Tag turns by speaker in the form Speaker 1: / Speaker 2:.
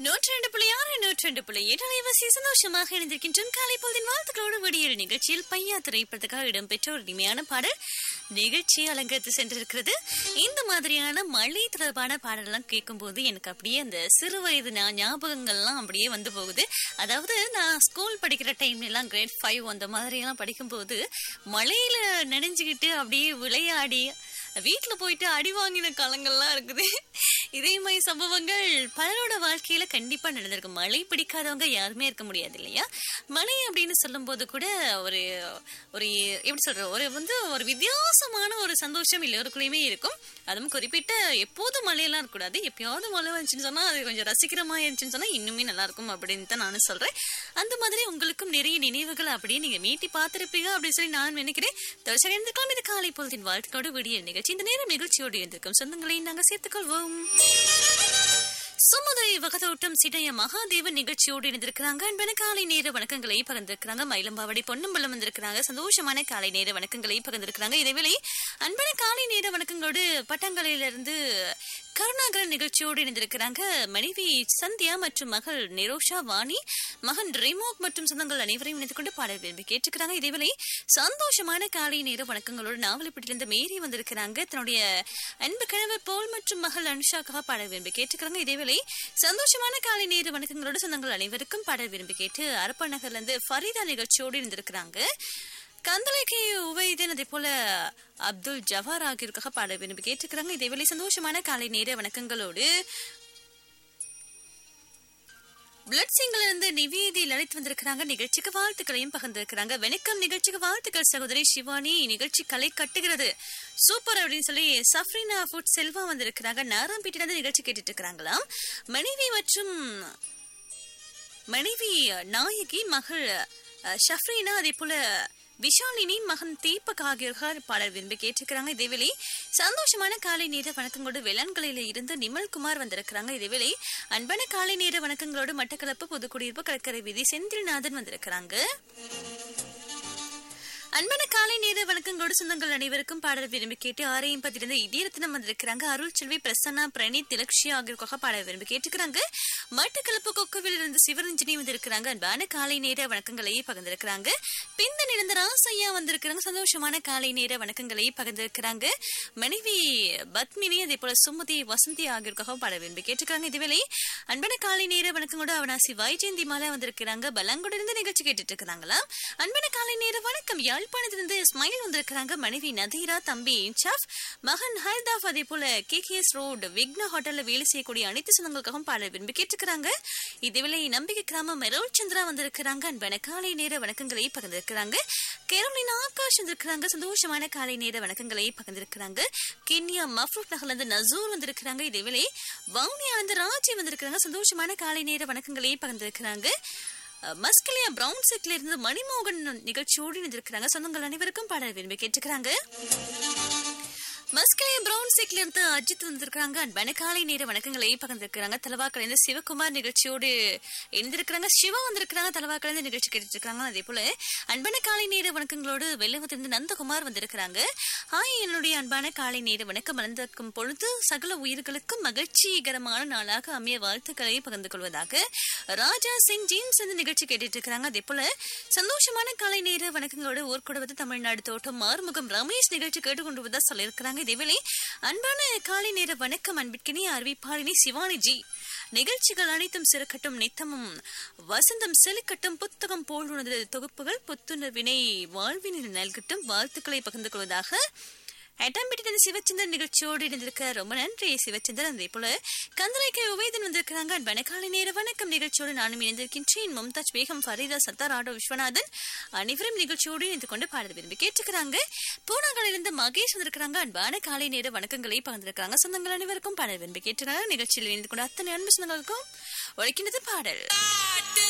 Speaker 1: நூற்றி ரெண்டு புள்ளி ஆறு நூற்றி ரெண்டு புள்ளி ஏழு அலைவாசி சந்தோஷமாக இணைந்திருக்கின்றோம் காலை பொழுதின் வாழ்த்துக்களோடு விடியல் நிகழ்ச்சியில் பையா திரைப்படத்துக்காக இடம்பெற்ற ஒரு இனிமையான பாடல் நிகழ்ச்சி அலங்கரித்து சென்றிருக்கிறது இந்த மாதிரியான மழை தொடர்பான பாடலாம் கேட்கும்போது எனக்கு அப்படியே அந்த சிறு வயது ஞா- ஞாபகங்கள்லாம் அப்படியே வந்து போகுது அதாவது நான் ஸ்கூல் படிக்கிற டைம்ல எல்லாம் கிரேட் ஃபைவ் அந்த மாதிரி எல்லாம் படிக்கும்போது மழையில நனைஞ்சுக்கிட்டு அப்படியே விளையாடி வீட்டுல போயிட்டு அடி வாங்கின காலங்கள்லாம் இருக்குது இதே மாதிரி சம்பவங்கள் பலரோட வாழ்க்கையில கண்டிப்பா நடந்திருக்கு மழை பிடிக்காதவங்க யாருமே இருக்க முடியாது இல்லையா மழை அப்படின்னு சொல்லும்போது கூட ஒரு ஒரு எப்படி சொல்ற ஒரு வந்து ஒரு வித்தியாசமான ஒரு சந்தோஷம் எல்லோருக்குள்ளயுமே இருக்கும் அதுவும் குறிப்பிட்ட எப்போதும் மழையெல்லாம் இருக்கக்கூடாது எப்பயாவது மழை வந்துச்சுன்னு சொன்னா அது கொஞ்சம் ரசிக்கிற மாதிரி இருந்துச்சுன்னு சொன்னா இன்னுமே நல்லா இருக்கும் அப்படின்னு தான் நானும் சொல்றேன் அந்த மாதிரி உங்களுக்கும் நிறைய நினைவுகள் அப்படியே நீங்க மீட்டி பார்த்திருப்பீங்க அப்படின்னு சொல்லி நான் நினைக்கிறேன் தொடர்ச்சியாக இருந்துக்கலாம் இது காலை பொழுதின் வாழ்த்துக்களோடு விடிய நிகழ்ச்சி இந்த நேரம் நிகழ்ச்சியோடு இருந்திருக்கும் சொந்தங்களை நாங்கள் சேர்த்துக்கொள்வோம் சுமதுரை வகதோட்டம் சிடைய மகாதேவன் நிகழ்ச்சியோடு இணைந்திருக்கிறாங்க அன்பன காலை நேர வணக்கங்களை பகிர்ந்திருக்கிறாங்க மயிலம்பாவடி பொன்னம்பலம் வந்திருக்கிறாங்க சந்தோஷமான காலை நேர வணக்கங்களை பகிர்ந்திருக்கிறாங்க இதேவேளை அன்பன காலை நேர வணக்கங்களோடு பட்டங்களையிலிருந்து கருணாகரன் நிகழ்ச்சியோடு இணைந்திருக்கிறாங்க மனைவி சந்தியா மற்றும் மகள் நிரோஷா வாணி மகன் ரிமோக் மற்றும் சொந்தங்கள் அனைவரையும் இணைத்துக் கொண்டு பாடல் விரும்பி கேட்டுக்கிறாங்க இதேவேளை சந்தோஷமான காலை நேர வணக்கங்களோடு நாவலப்பட்டிலிருந்து மேரி வந்திருக்கிறாங்க தன்னுடைய அன்பு கணவர் போல் மற்றும் மகள் அனுஷாக்காக பாடல் விரும்பி கேட்டுக்கிறாங்க இதேவேளை சந்தோஷமான காலை நேர வணக்கங்களோடு சொந்தங்கள் அனைவருக்கும் பாடல் விரும்பி கேட்டு அரப்ப நகர்ல இருந்து ஃபரீதா நிகழ்ச்சியோடு இருந்திருக்கிறாங்க கந்தலைக்கு உவைதன் அதே போல அப்துல் ஜவார் ஆகியோருக்காக பாடல் விரும்பி கேட்டுக்கிறாங்க இதேவேளை சந்தோஷமான காலை நேர வணக்கங்களோடு பிளட் சிங்கில இருந்து நிவேதி அழைத்து வந்திருக்கிறாங்க நிகழ்ச்சிக்கு வாழ்த்துக்களையும் பகிர்ந்திருக்கிறாங்க வணக்கம் நிகழ்ச்சிக்கு வாழ்த்துக்கள் சகோதரி சிவானி நிகழ்ச்சி கலை கட்டுகிறது சூப்பர் அப்படின்னு சொல்லி சஃப்ரினா ஃபுட் செல்வா வந்திருக்கிறாங்க நாராம்பீட்டில இருந்து நிகழ்ச்சி கேட்டுட்டு இருக்கிறாங்களாம் மனைவி மற்றும் மனைவி நாயகி மகள் அஹ், ஷஃப்ரீனா அதே போல விஷாலினி மகன் தீபக் ஆகியோர்கள் பாடல் விரும்பி கேட்டிருக்கிறாங்க இதேவேளை சந்தோஷமான காலை நேர வணக்கங்களோடு வெளான்களில இருந்து நிமல்குமார் வந்திருக்கிறாங்க இதேவேளை அன்பான காலை நேர வணக்கங்களோடு மட்டக்களப்பு புதுக்குடியிருப்பு கடற்கரை வீதி செந்தில்நாதன் வந்திருக்கிறாங்க அன்பான காலை நேர வணக்கங்களோடு சொந்தங்கள் அனைவருக்கும் பாடல் விரும்பி கேட்டு ஆரையும் பதிலிருந்து இடியரத்தினம் வந்திருக்கிறாங்க அருள் செல்வி பிரசன்னா பிரணீத் திலக்ஷியா ஆகியோருக்காக பாடல் விரும்பி கேட்டுக்கிறாங்க மட்டக்களப்பு கொக்குவில் இருந்து சிவரஞ்சனி வந்திருக்கிறாங்க அன்பான காலை நேர வணக்கங்களை பகிர்ந்திருக்கிறாங்க பிந்தன் இருந்த ராசையா வந்திருக்கிறாங்க சந்தோஷமான காலை நேர வணக்கங்களை பகிர்ந்திருக்கிறாங்க மனைவி பத்மினி அதே போல சுமதி வசந்தி ஆகியோருக்காக பாடல் விரும்பி கேட்டுக்கிறாங்க இதுவேளை அன்பான காலை நேர வணக்கங்களோட அவனாசி வைஜெயந்தி மாலா வந்திருக்கிறாங்க பலங்கோட இருந்து நிகழ்ச்சி கேட்டுட்டு இருக்கிறாங்களா அன்பான காலை நேர வணக்கம் யாழ்ப்பாணத்திலிருந்து ஸ்மைல் வந்திருக்கிறாங்க மனைவி நதீரா தம்பி இன்சாஃப் மகன் ஹல்தாஃப் அதே போல கே ரோடு விக்னா ஹோட்டல்ல வேலை செய்யக்கூடிய அனைத்து சொந்தங்களுக்காகவும் பாடல் விரும்பி கேட்டுக்கிறாங்க இதுவேளை நம்பிக்கை கிராமம் மெரோல் சந்திரா வந்திருக்கிறாங்க அன்பான காலை நேர வணக்கங்களை பகிர்ந்திருக்கிறாங்க கேரளின் ஆகாஷ் வந்திருக்கிறாங்க சந்தோஷமான காலை நேர வணக்கங்களை பகிர்ந்திருக்கிறாங்க கென்யா மஃப்ரூட் நகர்ல இருந்து நசூர் வந்திருக்கிறாங்க இதேவேளை வவுனியா இருந்து ராஜி வந்திருக்கிறாங்க சந்தோஷமான காலை நேர வணக்கங்களை பகிர்ந்திருக்கிறாங்க அஹ், மஸ்கலியா பிரவுன் செக்ல இருந்து மணிமோகன் நிகழ்ச்சியோடு இணைந்திருக்கிறாங்க சொந்தங்கள் அனைவருக்கும் பாடல் விரும்பி கேட்டுக்கிறாங்க மஸ்கலியா பிரவுன் செக்ல இருந்து அஜித் வந்திருக்கிறாங்க அன்பான காலை நேர வணக்கங்களை பகிர்ந்திருக்கிறாங்க தலவாக்கல இருந்து சிவகுமார் நிகழ்ச்சியோடு இணைந்திருக்கிறாங்க சிவா வந்திருக்கிறாங்க தலவாக்கல இருந்து நிகழ்ச்சி கேட்டுட்டு இருக்காங்க அதே போல அன்பான காலை நேர வணக்கங்களோடு வெள்ளவத்திலிருந்து நந்தகுமார் வந்திருக்கிறாங்க ஹாய் என்னுடைய அன்பான காலை நேர வணக்கம் மலர்ந்திருக்கும் பொழுது சகல உயிர்களுக்கும் மகிழ்ச்சிகரமான நாளாக அமைய வாழ்த்துக்களை பகிர்ந்து கொள்வதாக ராஜா சிங் ஜேம்ஸ் இந்த நிகழ்ச்சி கேட்டுட்டு இருக்கிறாங்க அதே போல சந்தோஷமான காலை நேர வணக்கங்களோடு ஊர்கொடுவது தமிழ்நாடு தோட்டம் மாறுமுகம் ரமேஷ் நிகழ்ச்சி கேட்டுக்கொண்டு வந்தா சொல்லியிருக்கிறாங்க இதேவேளை அன்பான காலை நேர வணக்கம் அன்பிற்கினி அறிவிப்பாளினி சிவானி ஜி நிகழ்ச்சிகள் அனைத்தும் சிறக்கட்டும் நித்தமும் வசந்தம் செலுக்கட்டும் புத்தகம் போல் உனது தொகுப்புகள் புத்துணர்வினை வாழ்வினில் நல்கட்டும் வாழ்த்துக்களை பகிர்ந்து கொள்வதாக எட்டாம்பிட்டி சிவச்சந்திரன் நிகழ்ச்சியோடு இணைந்திருக்க ரொம்ப நன்றி சிவச்சந்திரன் அதே போல கந்தலைக்கு உவேதன் வந்திருக்கிறாங்க வனக்காலை நேர வணக்கம் நிகழ்ச்சியோடு நானும் இணைந்திருக்கின்றேன் மும்தாஜ் பேகம் ஃபரீதா சத்தார் ஆடோ விஸ்வநாதன் அனைவரும் நிகழ்ச்சியோடு இணைந்து கொண்டு பாட விரும்பி கேட்டுக்கிறாங்க பூனாங்களிலிருந்து மகேஷ் வந்திருக்கிறாங்க அன்பான காலை நேர வணக்கங்களை பகிர்ந்திருக்கிறாங்க சொந்தங்கள் அனைவருக்கும் பாட விரும்பி கேட்டுக்கிறாங்க நிகழ்ச்சியில் இணைந்து கொண்டு அத்தனை அன்பு சொந்தங்களுக்கும் உழைக்கின்றது பாடல்